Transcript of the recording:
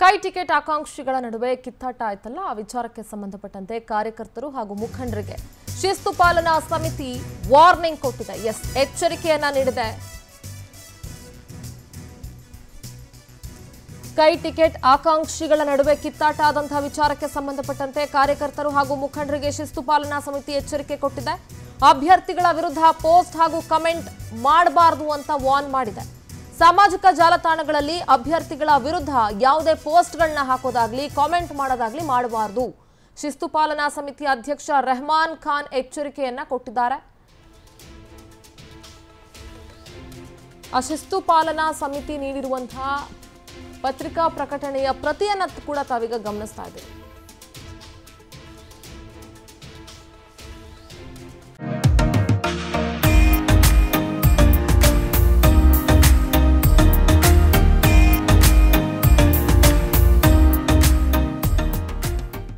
ಕೈ ಟಿಕೆಟ್ ಆಕಾಂಕ್ಷಿಗಳ ನಡುವೆ ಕಿತ್ತಾಟ ಆಯ್ತಲ್ಲ ಆ ವಿಚಾರಕ್ಕೆ ಸಂಬಂಧಪಟ್ಟಂತೆ ಕಾರ್ಯಕರ್ತರು ಹಾಗೂ ಮುಖಂಡರಿಗೆ ಶಿಸ್ತು ಪಾಲನಾ ಸಮಿತಿ ವಾರ್ನಿಂಗ್ ಕೊಟ್ಟಿದೆ ಎಸ್ ಎಚ್ಚರಿಕೆಯನ್ನ ನೀಡಿದೆ ಕೈ ಟಿಕೆಟ್ ಆಕಾಂಕ್ಷಿಗಳ ನಡುವೆ ಕಿತ್ತಾಟ ಆದಂತಹ ವಿಚಾರಕ್ಕೆ ಸಂಬಂಧಪಟ್ಟಂತೆ ಕಾರ್ಯಕರ್ತರು ಹಾಗೂ ಮುಖಂಡರಿಗೆ ಶಿಸ್ತು ಪಾಲನಾ ಸಮಿತಿ ಎಚ್ಚರಿಕೆ ಕೊಟ್ಟಿದೆ ಅಭ್ಯರ್ಥಿಗಳ ವಿರುದ್ಧ ಪೋಸ್ಟ್ ಹಾಗೂ ಕಮೆಂಟ್ ಮಾಡಬಾರದು ಅಂತ ವಾರ್ನ್ ಮಾಡಿದೆ ಸಾಮಾಜಿಕ ಜಾಲತಾಣಗಳಲ್ಲಿ ಅಭ್ಯರ್ಥಿಗಳ ವಿರುದ್ಧ ಯಾವುದೇ ಪೋಸ್ಟ್ಗಳನ್ನ ಹಾಕೋದಾಗ್ಲಿ ಕಾಮೆಂಟ್ ಮಾಡೋದಾಗ್ಲಿ ಮಾಡಬಾರದು ಶಿಸ್ತು ಪಾಲನಾ ಸಮಿತಿ ಅಧ್ಯಕ್ಷ ರೆಹಮಾನ್ ಖಾನ್ ಎಚ್ಚರಿಕೆಯನ್ನ ಕೊಟ್ಟಿದ್ದಾರೆ ಆ ಶಿಸ್ತು ಪಾಲನಾ ಸಮಿತಿ ನೀಡಿರುವಂತಹ ಪತ್ರಿಕಾ ಪ್ರಕಟಣೆಯ ಪ್ರತಿಯನ್ನ ಕೂಡ ತಾವೀಗ ಗಮನಿಸ್ತಾ ಇದ್ದೀವಿ